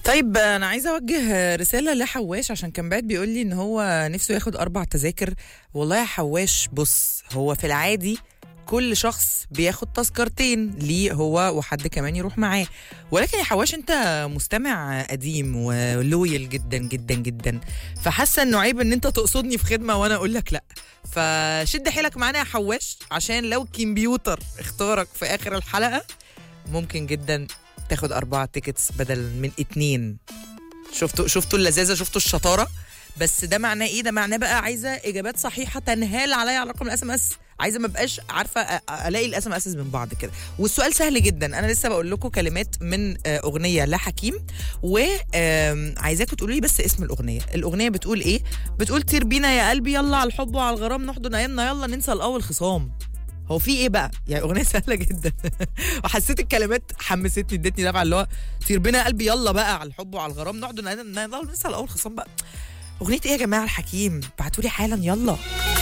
طيب انا عايزه اوجه رساله لحواش عشان كان بعد بيقول لي ان هو نفسه ياخد اربع تذاكر والله يا حواش بص هو في العادي كل شخص بياخد تذكرتين ليه هو وحد كمان يروح معاه ولكن يا حواش انت مستمع قديم ولويل جدا جدا جدا فحاسه انه عيب ان انت تقصدني في خدمه وانا اقول لك لا فشد حيلك معانا يا حواش عشان لو الكمبيوتر اختارك في اخر الحلقه ممكن جدا تاخد أربعة تيكتس بدل من اتنين شفتوا شفتوا اللذاذة شفتوا الشطارة بس ده معناه ايه ده معناه بقى عايزه اجابات صحيحه تنهال عليا على رقم الاس ام اس عايزه ما بقاش عارفه أ- الاقي الاس ام اس من بعض كده والسؤال سهل جدا انا لسه بقول لكم كلمات من آه، اغنيه لحكيم وعايزاكم تقولوا لي بس اسم الاغنيه الاغنيه بتقول ايه بتقول طير بينا يا قلبي يلا على الحب وعلى الغرام نحضن ايامنا يلا ننسى الاول خصام هو في ايه بقى؟ يعني اغنيه سهله جدا وحسيت الكلمات حمستني ادتني دفعه اللي هو طير بينا يا قلبي يلا بقى على الحب وعلى الغرام نقعد ن- ن- ننسى الاول خصام بقى اغنيه ايه يا جماعه الحكيم؟ ابعتوا لي حالا يلا